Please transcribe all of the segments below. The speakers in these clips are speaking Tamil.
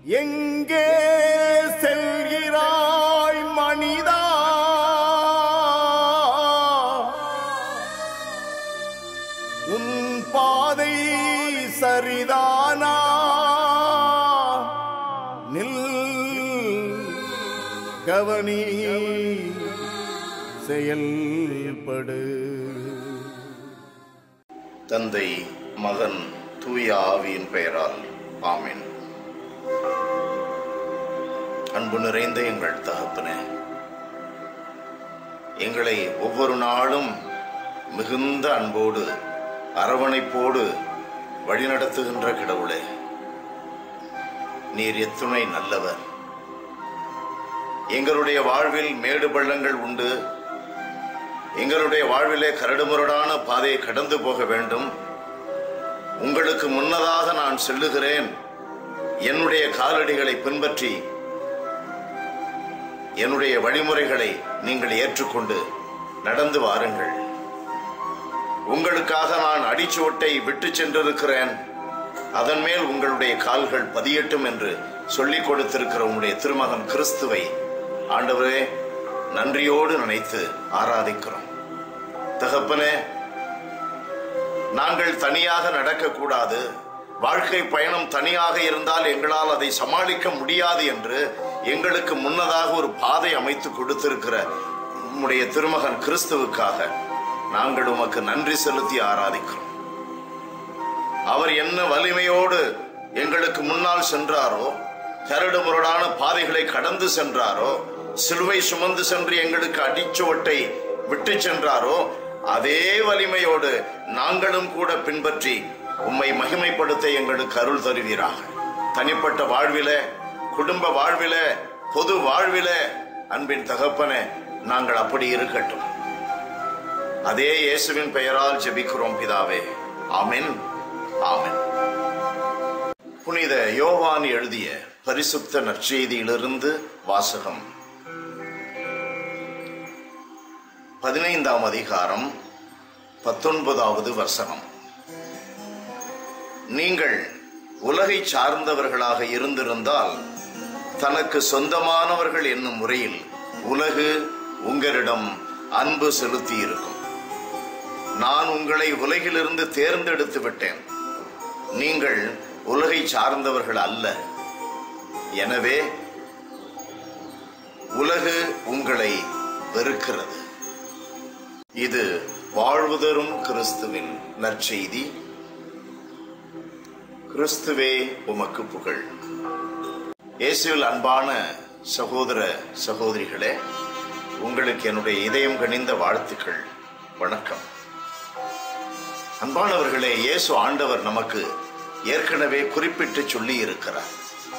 எங்கே செல்கிறாய் மனிதா உன் பாதை சரிதானா நில் கவனி செயல்படு தந்தை மகன் தூய ஆவியின் பெயரால் ஆமென் அன்பு நிறைந்த எங்கள் தகப்பனே எங்களை ஒவ்வொரு நாளும் மிகுந்த அன்போடு அரவணைப்போடு வழிநடத்துகின்ற கடவுளே நீர் எத்துணை நல்லவர் எங்களுடைய வாழ்வில் மேடு பள்ளங்கள் உண்டு எங்களுடைய வாழ்விலே கரடுமுரடான பாதையை கடந்து போக வேண்டும் உங்களுக்கு முன்னதாக நான் செல்லுகிறேன் என்னுடைய காலடிகளை பின்பற்றி என்னுடைய வழிமுறைகளை நீங்கள் ஏற்றுக்கொண்டு நடந்து வாருங்கள் உங்களுக்காக நான் அடிச்சுவட்டை விட்டு சென்றிருக்கிறேன் அதன் மேல் உங்களுடைய கால்கள் பதியட்டும் என்று சொல்லிக் கொடுத்திருக்கிற உங்களுடைய திருமகன் கிறிஸ்துவை ஆண்டவரே நன்றியோடு நினைத்து ஆராதிக்கிறோம் தகப்பனே நாங்கள் தனியாக நடக்கக்கூடாது வாழ்க்கை பயணம் தனியாக இருந்தால் எங்களால் அதை சமாளிக்க முடியாது என்று எங்களுக்கு முன்னதாக ஒரு பாதை அமைத்து கொடுத்திருக்கிற உம்முடைய திருமகன் கிறிஸ்துவுக்காக நாங்கள் உமக்கு நன்றி செலுத்தி ஆராதிக்கிறோம் அவர் என்ன வலிமையோடு எங்களுக்கு முன்னால் சென்றாரோ கரடு முரடான பாதைகளை கடந்து சென்றாரோ சிலுவை சுமந்து சென்று எங்களுக்கு அடிச்சுவட்டை விட்டு சென்றாரோ அதே வலிமையோடு நாங்களும் கூட பின்பற்றி உம்மை மகிமைப்படுத்த எங்களுக்கு அருள் தருவீராக தனிப்பட்ட வாழ்வில குடும்ப வாழ்வில பொது வாழ்வில அன்பின் தகப்பனே நாங்கள் அப்படி இருக்கட்டும் அதே இயேசுவின் பெயரால் ஜெபிக்கிறோம் பிதாவே ஆமென் ஆமென் புனித யோவான் எழுதிய பரிசுத்த நற்செய்தியிலிருந்து வாசகம் பதினைந்தாம் அதிகாரம் பத்தொன்பதாவது வசனம் நீங்கள் உலகை சார்ந்தவர்களாக இருந்திருந்தால் தனக்கு சொந்தமானவர்கள் என்னும் முறையில் உலகு உங்களிடம் அன்பு செலுத்தி இருக்கும் நான் உங்களை உலகிலிருந்து தேர்ந்தெடுத்து விட்டேன் நீங்கள் உலகை சார்ந்தவர்கள் அல்ல எனவே உலகு உங்களை வெறுக்கிறது இது வாழ்வு தரும் கிறிஸ்துவின் நற்செய்தி கிறிஸ்துவே உமக்கு புகழ் இயேசுவில் அன்பான சகோதர சகோதரிகளே உங்களுக்கு என்னுடைய இதயம் கனிந்த வாழ்த்துக்கள் வணக்கம் அன்பானவர்களே இயேசு ஆண்டவர் நமக்கு ஏற்கனவே குறிப்பிட்டு சொல்லி இருக்கிறார்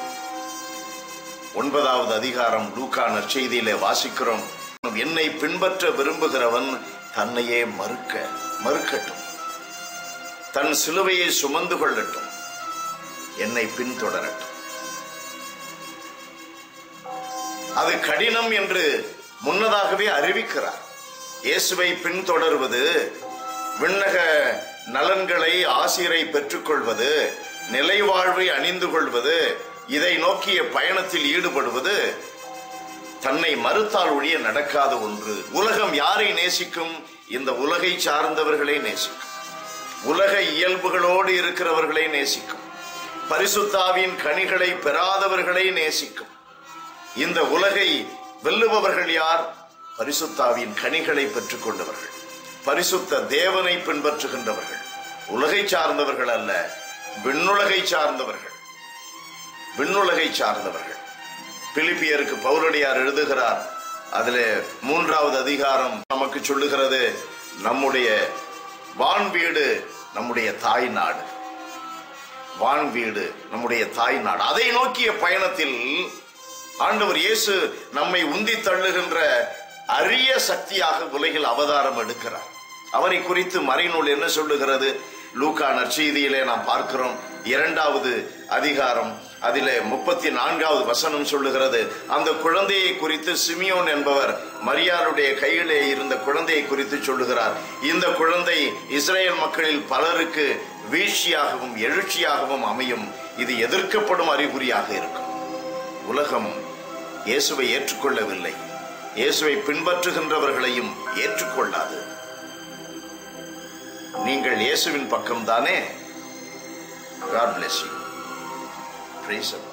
ஒன்பதாவது அதிகாரம் லூக்கா நற்செய்தியிலே வாசிக்கிறோம் என்னை பின்பற்ற விரும்புகிறவன் தன்னையே மறுக்க மறுக்கட்டும் தன் சிலுவையை சுமந்து கொள்ளட்டும் என்னை பின்தொடரட்டும் அது கடினம் என்று முன்னதாகவே அறிவிக்கிறார் இயேசுவை பின்தொடர்வது விண்ணக நலன்களை ஆசிரை பெற்றுக்கொள்வது நிலைவாழ்வை அணிந்து கொள்வது இதை நோக்கிய பயணத்தில் ஈடுபடுவது தன்னை மறுத்தால் ஒழிய நடக்காத ஒன்று உலகம் யாரை நேசிக்கும் இந்த உலகை சார்ந்தவர்களை நேசிக்கும் உலக இயல்புகளோடு இருக்கிறவர்களை நேசிக்கும் பரிசுத்தாவின் கனிகளை பெறாதவர்களை நேசிக்கும் இந்த உலகை வெல்லுபவர்கள் யார் பரிசுத்தாவின் கனிகளை பெற்றுக் கொண்டவர்கள் பரிசுத்த தேவனை பின்பற்றுகின்றவர்கள் உலகை சார்ந்தவர்கள் அல்ல விண்ணுலகை சார்ந்தவர்கள் விண்ணுலகை சார்ந்தவர்கள் பிலிப்பியருக்கு பௌரடியார் எழுதுகிறார் அதுல மூன்றாவது அதிகாரம் நமக்கு சொல்லுகிறது நம்முடைய வான் வீடு நம்முடைய தாய் நாடு வான் வீடு நம்முடைய தாய் நாடு அதை நோக்கிய பயணத்தில் ஆண்டவர் இயேசு நம்மை உந்தி தள்ளுகின்ற அரிய சக்தியாக உலகில் அவதாரம் எடுக்கிறார் அவரை குறித்து மறைநூல் என்ன சொல்லுகிறது லூக்கா நற்செய்தியிலே நாம் பார்க்கிறோம் இரண்டாவது அதிகாரம் அதிலே முப்பத்தி நான்காவது வசனம் சொல்லுகிறது அந்த குழந்தையை குறித்து சிமியோன் என்பவர் மரியாளுடைய கையிலே இருந்த குழந்தையை குறித்து சொல்லுகிறார் இந்த குழந்தை இஸ்ரேல் மக்களில் பலருக்கு வீழ்ச்சியாகவும் எழுச்சியாகவும் அமையும் இது எதிர்க்கப்படும் அறிகுறியாக இருக்கும் உலகம் இயேசுவை ஏற்றுக்கொள்ளவில்லை இயேசுவை பின்பற்றுகின்றவர்களையும் ஏற்றுக்கொள்ளாது நீங்கள் இயேசுவின் பக்கம்தானே God bless you. Praise the Lord.